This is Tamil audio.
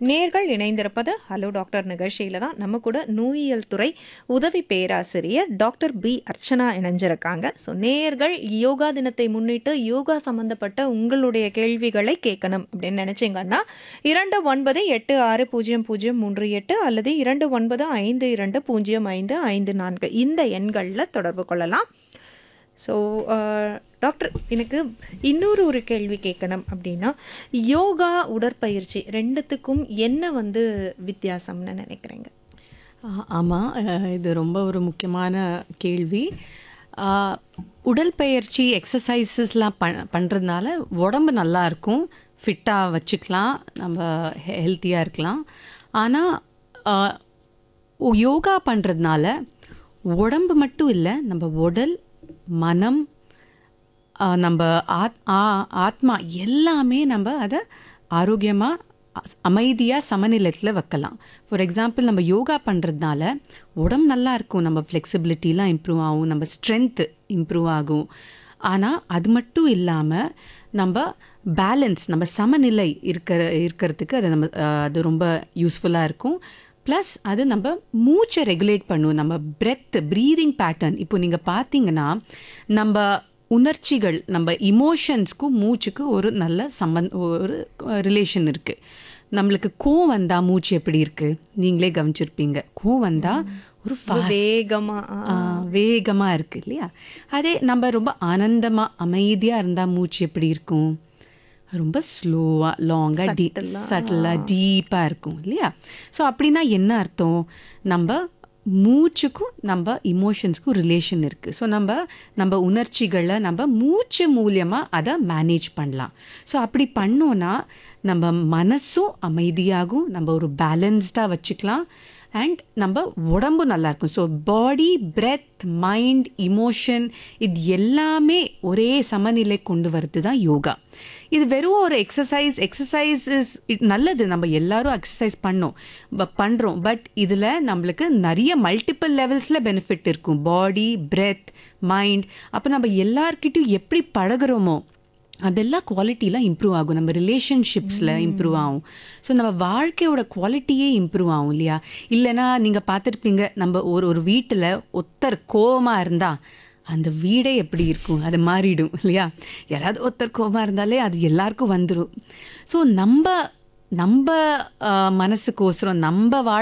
நேர்கள் இணைந்திருப்பது ஹலோ டாக்டர் நிகழ்ச்சியில தான் நம்ம கூட நோயியல் துறை உதவி பேராசிரியர் டாக்டர் பி அர்ச்சனா இணைஞ்சிருக்காங்க ஸோ நேர்கள் யோகா தினத்தை முன்னிட்டு யோகா சம்பந்தப்பட்ட உங்களுடைய கேள்விகளை கேட்கணும் அப்படின்னு நினைச்சீங்கன்னா இரண்டு ஒன்பது எட்டு ஆறு பூஜ்ஜியம் பூஜ்ஜியம் மூன்று எட்டு அல்லது இரண்டு ஒன்பது ஐந்து இரண்டு பூஜ்ஜியம் ஐந்து ஐந்து நான்கு இந்த எண்களில் தொடர்பு கொள்ளலாம் ஸோ டாக்டர் எனக்கு இன்னொரு ஒரு கேள்வி கேட்கணும் அப்படின்னா யோகா உடற்பயிற்சி ரெண்டுத்துக்கும் என்ன வந்து வித்தியாசம்னு நினைக்கிறீங்க ஆமாம் இது ரொம்ப ஒரு முக்கியமான கேள்வி ஆ, உடற்பயிற்சி எக்ஸசைசஸ்லாம் ப பண்ணுறதுனால உடம்பு நல்லா இருக்கும் ஃபிட்டாக வச்சுக்கலாம் நம்ம ஹெல்த்தியாக இருக்கலாம் ஆனால் யோகா பண்ணுறதுனால உடம்பு மட்டும் இல்லை நம்ம உடல் மனம் ஆ, நம்ம ஆத் ஆ- ஆத்மா எல்லாமே நம்ம அதை ஆரோக்கியமாக அமைதியாக சமநிலையத்தில் வைக்கலாம் ஃபார் எக்ஸாம்பிள் நம்ம யோகா பண்ணுறதுனால உடம்பு நல்லா இருக்கும் நம்ம ஃப்ளெக்சிபிலிட்டிலாம் இம்ப்ரூவ் ஆகும் நம்ம ஸ்ட்ரென்த்து இம்ப்ரூவ் ஆகும் ஆனால் அது மட்டும் இல்லாமல் நம்ம பேலன்ஸ் நம்ம சமநிலை இருக்கிற இருக்கிறதுக்கு அது நம்ம ஆ, அது ரொம்ப யூஸ்ஃபுல்லாக இருக்கும் ப்ளஸ் அது நம்ம மூச்சை ரெகுலேட் பண்ணும் நம்ம பிரெத் ப்ரீதிங் பேட்டர்ன் இப்போ நீங்கள் பார்த்தீங்கன்னா நம்ம உணர்ச்சிகள் நம்ம இமோஷன்ஸ்க்கும் மூச்சுக்கும் ஒரு நல்ல சம்பந்த ஒரு ரிலேஷன் இருக்குது நம்மளுக்கு கோவம் வந்தால் மூச்சு எப்படி இருக்குது நீங்களே கவனிச்சிருப்பீங்க கோவம் வந்தால் ஒரு fast வேகமா ஆ, வேகமாக இருக்குது இல்லையா அதே நம்ம ரொம்ப ஆனந்தமாக அமைதியாக இருந்தால் மூச்சு எப்படி இருக்கும் ரொம்ப ஸ்லோவாக லாங்காக டீ சட்டிலாக டீப்பாக இருக்கும் இல்லையா ஸோ அப்படின்னா என்ன அர்த்தம் நம்ம மூச்சுக்கும் நம்ம இமோஷன்ஸ்க்கும் ரிலேஷன் இருக்குது ஸோ நம்ம நம்ம உணர்ச்சிகளை நம்ம மூச்சு மூலியமாக அதை மேனேஜ் பண்ணலாம் ஸோ அப்படி பண்ணோன்னா நம்ம மனசும் அமைதியாகும் நம்ம ஒரு பேலன்ஸ்டாக வச்சுக்கலாம் அண்ட் நம்ம உடம்பு நல்லா இருக்கும் so body breath mind emotion இது எல்லாமே ஒரே சமநிலை கொண்டு வரது தான் யோகா இது வெறும் ஒரு எக்ஸசைஸ் எக்ஸசைஸ் இஸ் நல்லது நம்ம எல்லாரும் எக்ஸசைஸ் பண்ணோம் பண்ணுறோம் பட் இதில் நம்மளுக்கு நிறைய மல்டிபிள் லெவல்ஸில் பெனிஃபிட் இருக்கும் பாடி பிரெத் மைண்ட் அப்போ நம்ம எல்லார்கிட்டையும் எப்படி பழகுறோமோ அதெல்லாம் குவாலிட்டிலாம் இம்ப்ரூவ் ஆகும் நம்ம ரிலேஷன்ஷிப்ஸில் இம்ப்ரூவ் ஆகும் ஸோ நம்ம வாழ்க்கையோட குவாலிட்டியே இம்ப்ரூவ் ஆகும் இல்லையா இல்லைன்னா நீங்கள் பார்த்துருப்பீங்க நம்ம ஒரு ஒரு வீட்டில் ஒருத்தர் கோவமாக இருந்தால் அந்த வீடே எப்படி இருக்கும் அது மாறிடும் இல்லையா யாராவது ஒருத்தர் கோவமாக இருந்தாலே அது எல்லாருக்கும் வந்துடும் ஸோ நம்ம நம்ம ஆஹ், மனசுக்கோசரம் நம்ம வாழ்